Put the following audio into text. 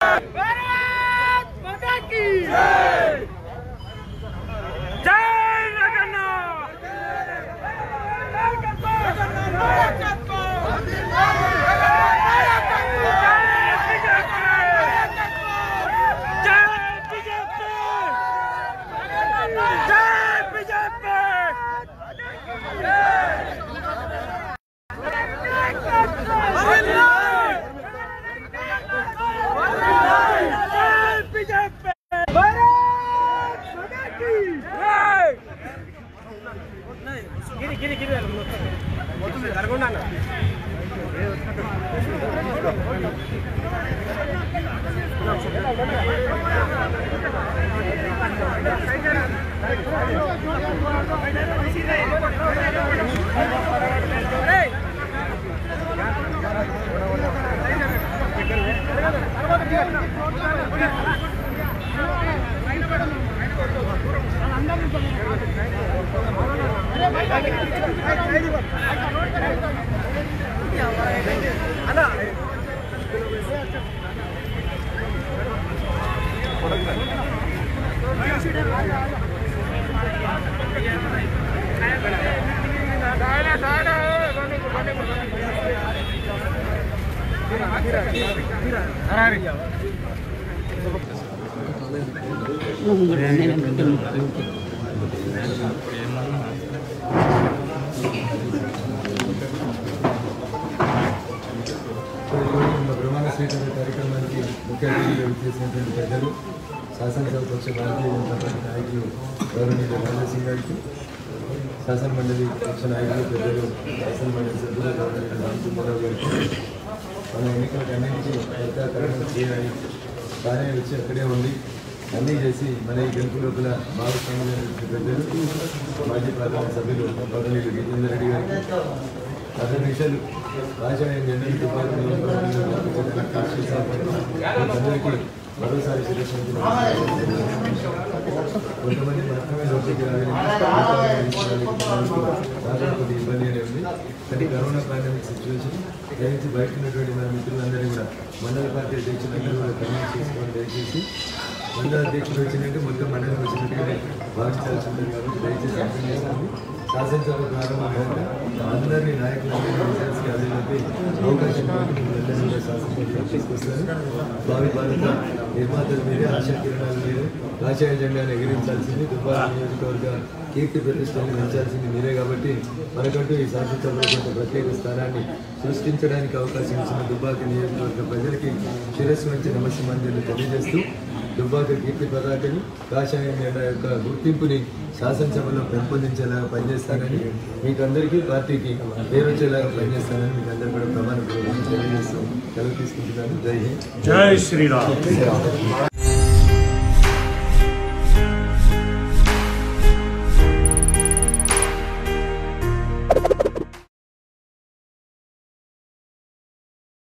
భారత్ మాతా key జై జై జగన్న మన ప్రమాణ స్వీకార కార్యక్రమానికి ముఖ్య అతిథిగా విచ్చేసినటువంటి పెద్దలు శాసనసభ పక్ష భారతీయ జనతా పార్టీ నాయకులు గౌరవనీయులు రాజసింగ్ గారికి శాసన మండలి పక్ష నాయకులు పెద్దలు శాసన మండలి సభ్యులు గౌరవనీయులు రామచంద్రరావు గారికి మన ఎన్నికలకు అన్నింటికీ ప్రత్యేకరణ చేయాలి తానే వచ్చి అక్కడే ఉండి అన్నీ చేసి మన ఈ గెలుపు లోపల భాగస్వామ్యులైనటువంటి పెద్దలు మాజీ ప్రధాన సభ్యులు గౌరవనీయులు జితేందర్ రెడ్డి గారికి పది నిమిషాలు రాజాయం జనరల్ డిపార్ట్మెంట్ అందరికీ మరోసారి శిరస్సు కొంతమంది మాత్రమే లోపలికి రాగలిగి కొద్ది ఇబ్బంది అనేది ఉంది కానీ కరోనా పాండమిక్ సిచ్యువేషన్ దయచేసి బయట ఉన్నటువంటి మన మిత్రులందరినీ కూడా మండల పార్టీ అధ్యక్షులందరూ కూడా కన్వీన్ చేసుకోవడం దయచేసి మండల అధ్యక్షుడు వచ్చినట్టు మొత్తం మండలం వచ్చినట్టుగానే భావించాల్సి ఉంటుంది కాబట్టి దయచేసి అర్థం చేసుకోండి శాసనసభ ప్రారంభంగా అందరినీ నాయకులందరినీ విచారించి అభివృద్ధి అవకాశం ఇవ్వండి. మీరందరూ కూడా శాసనసభలో తీసుకొస్తారు భావి భారత నిర్మాతల మీదే ఆశా కిరణాల మీదే కాషాయ జెండాను ఎగిరించాల్సింది దుబ్బాక నియోజకవర్గ కీర్తి ప్రతిష్టలను పెంచాల్సింది మీరే కాబట్టి మనకంటూ ఈ శాసనసభలో కొంత ప్రత్యేక స్థానాన్ని సృష్టించడానికి అవకాశం ఇచ్చిన దుబ్బాక నియోజకవర్గ ప్రజలకి శిరస్సు వంచి నమస్సమాంజలి తెలియజేస్తూ దుబ్బాక కీర్తి పతాకని కాషాయం జెండా యొక్క గుర్తింపుని శాసనసభలో పెంపొందించేలాగా పనిచేస్తానని మీకు అందరికీ పార్టీకి పేరు వచ్చేలాగా పనిచేస్తానని మీకు అందరూ కూడా ప్రమాణ తెలియజేస్తూ సెలవు తీసుకుంటున్నాను జై హింద్ జై శ్రీరామ్